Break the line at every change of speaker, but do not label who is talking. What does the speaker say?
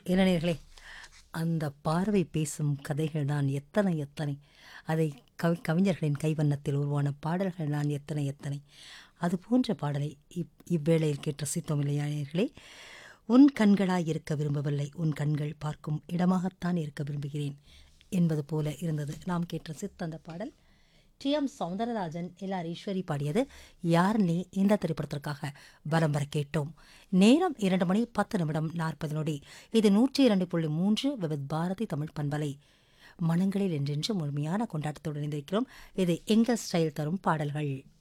இளைஞர்களே அந்த பார்வை பேசும் கதைகள் தான் எத்தனை எத்தனை அதை கவி கவிஞர்களின் கைவண்ணத்தில் உருவான பாடல்கள் தான் எத்தனை எத்தனை அது போன்ற பாடலை இப் இவ்வேளையில் கேட்டு ரசித்தோம் இல்லையா நேயர்களே உன் கண்களாய் இருக்க விரும்பவில்லை உன் கண்கள் பார்க்கும் இடமாகத்தான் இருக்க விரும்புகிறேன் என்பது போல இருந்தது நாம் கேட்டு ரசித்த அந்த பாடல் T M Soundararajan LR Eswari பாடியது யார் நீ இந்த திரைப்படத்திற்காக வலம் வர கேட்டோம் நேரம் இரண்டு மணி பத்து நிமிடம் நாற்பது நொடி இது நூற்றி இரண்டு புள்ளி மூன்று விவித் பாரதி தமிழ் பண்பலை மனங்களில் என்றென்று முழுமையான கொண்டாட்டத்துடன் இணைந்திருக்கிறோம் இது எங்கள் ஸ்டைல் தரும் பாடல்கள்